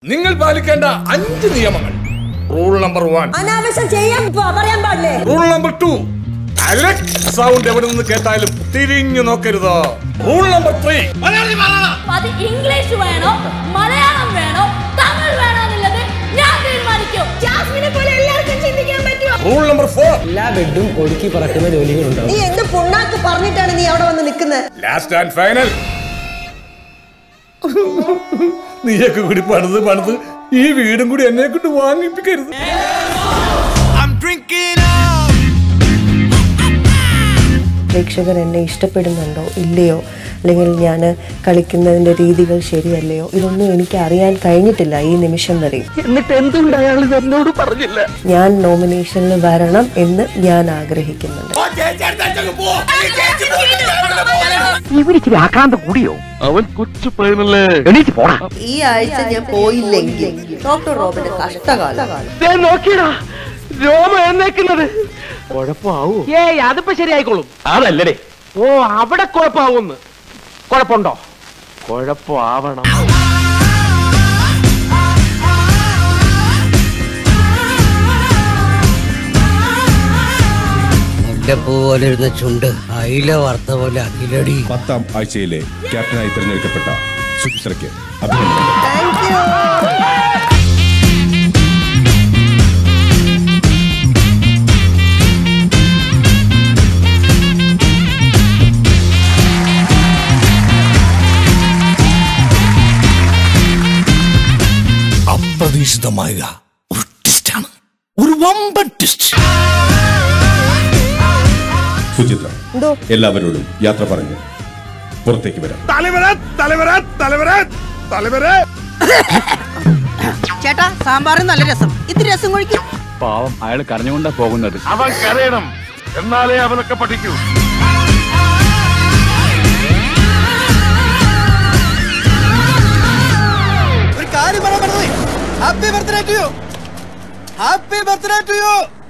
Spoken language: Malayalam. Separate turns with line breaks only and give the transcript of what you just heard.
നിങ്ങൾ പാലിക്കേണ്ട അഞ്ച് നിയമങ്ങൾ റൂൾ നമ്പർ വൺ
അനാവശ്യം ചെയ്യാൻ പ- പറയാൻ പാടില്ലേ
റൂൾ നമ്പർ ടു സൗണ്ട് എവിടെ നിന്ന് കേട്ടാലും തിരിഞ്ഞു നോക്കരുത് റൂൾ നമ്പർ ത്രീ
അത് ഇംഗ്ലീഷ് വേണോ മലയാളം വേണോ തമിഴ് വേണോ എന്നുള്ളത് ഞാൻ തീരുമാനിക്കും ജാസ്മിനെ പോലെ എല്ലാവർക്കും ചിന്തിക്കാൻ പറ്റുമോ
റൂൾ നമ്പർ ഫോർ
എല്ലാ ബെഡും ഒടുക്കി പറക്കുന്ന ജോലികളുണ്ടാവും
നീ എന്ത് പുണ്ണാക്ക് പറഞ്ഞിട്ടാണ് നീ അവിടെ വന്ന് നിൽക്കുന്നത്
ലാസ്റ്റ് ആൻഡ് ഫൈനൽ നീയൊക്കെ കൂടി പണിത് പണിത് ഈ വീടും കൂടി എന്നെ കൊണ്ട് വാങ്ങിപ്പിക്കരുത്
പ്രേക്ഷകർ എന്നെ ഇഷ്ടപ്പെടുന്നുണ്ടോ ഇല്ലയോ അല്ലെങ്കിൽ ഞാൻ കളിക്കുന്നതിൻ്റെ രീതികൾ ശരിയല്ലയോ ഇതൊന്നും എനിക്ക് അറിയാൻ കഴിഞ്ഞിട്ടില്ല ഈ നിമിഷം വരെ
എന്നിട്ട് എന്തുകൊണ്ട് അയാൾ ഇത് എന്നോട് പറഞ്ഞില്ല
ഞാൻ നോമിനേഷനിൽ വരണം എന്ന് ഞാൻ ആഗ്രഹിക്കുന്നുണ്ട്
ഇവരിച്ചിരി ആക്രാന്തം കൂടിയോ അവൻ കൊച്ചു പയ്യനല്ലേ എണീറ്റ് പോടാ
ഈ ആഴ്ച ഞാൻ പോയില്ലെങ്കിൽ ഡോക്ടർ റോബിന്റെ കഷ്ടകാലം
ദേ നോക്കിയടാ രോമ എന്നേക്കുന്നത് കുഴപ്പമാവൂ ഏയ് അതിപ്പോ ശരിയായിക്കോളും അതല്ലേ ഓ അവിടെ കുഴപ്പമാവുന്ന് കുഴപ്പമുണ്ടോ കുഴപ്പമാവണം
മുല്ലപ്പൂ പോലെ ഇരുന്ന ചുണ്ട് അയില വാർത്ത പോലെ അഖിലടി
പത്താം ആഴ്ചയിലെ ക്യാപ്റ്റനായി തിരഞ്ഞെടുക്കപ്പെട്ട സുചിത്രയ്ക്ക് അഭിനന്ദനങ്ങൾ
താങ്ക് യു
അപ്രതീക്ഷിതമായ ഒരു ട്വിസ്റ്റാണ് ഒരു വമ്പൻ ട്വിസ്റ്റ്
സുചിത്ര
എന്തോ
എല്ലാവരോടും യാത്ര പറഞ്ഞു പുറത്തേക്ക് വരാം
ചേട്ടാ സാമ്പാറ് നല്ല രസം ഇത്തിരി രസം കുഴിക്കും
പാവം അയാൾ കരഞ്ഞുകൊണ്ടാ പോകുന്നത്
അവൻ കരയണം എന്നാലേ അവനൊക്കെ പഠിക്കൂ
ഒരു കാര്യം പറയാൻ happy birthday to you happy birthday to U